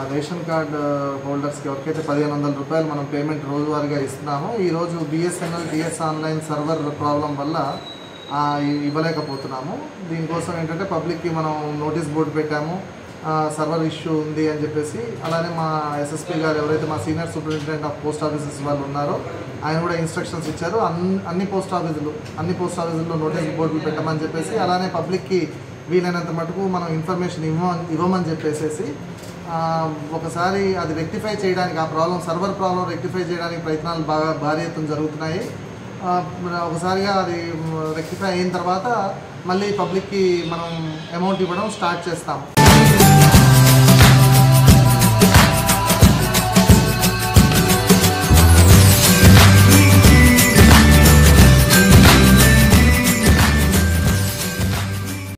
ration card హోల్డర్స్కి ఎవరికైతే పదిహేను వందల రూపాయలు మనం పేమెంట్ రోజువారీగా ఇస్తున్నామో ఈరోజు BSNL DS online server problem వల్ల ఆ, ఇ- ఇవ్వలేకపోతున్నాము దీనికోసం ఏంటంటే పబ్లిక్కి మనం నోటీస్ బోర్డు పెట్టాము ఆ, సర్వర్ ఇష్యూ ఉంది అని చెప్పేసి అలానే మా ఎస్ఎస్పీ గారు ఎవరైతే మా senior superintendent of post offices వాళ్ళు ఉన్నారో ఆయన కూడా ఇన్స్ట్రక్షన్స్ ఇచ్చారు అన్ని అన్ని పోస్ట్ ఆఫీసులు అన్ని పోస్ట్ ఆఫీసుల్లో నోటీస్ బోర్డులు పెట్టమని చెప్పేసి అలానే పబ్లిక్కి వీలైనంత మటుకు మనం ఇన్ఫర్మేషన్ ఇవ్వ ఇవ్వమని చెప్పేసేసి ఆ, ఒకసారి అది రెక్టిఫై చేయడానికి ఆ ప్రాబ్లం సర్వర్ ప్రాబ్లం రెక్టిఫై చేయడానికి ప్రయత్నాలు బాగా భారీ ఎత్తున జరుగుతున్నాయి ఆ, మరి ఒకసారిగా అది రెక్టిఫై అయిన తర్వాత మళ్ళీ పబ్లిక్కి మనం అమౌంట్ ఇవ్వడం స్టార్ట్ చేస్తాం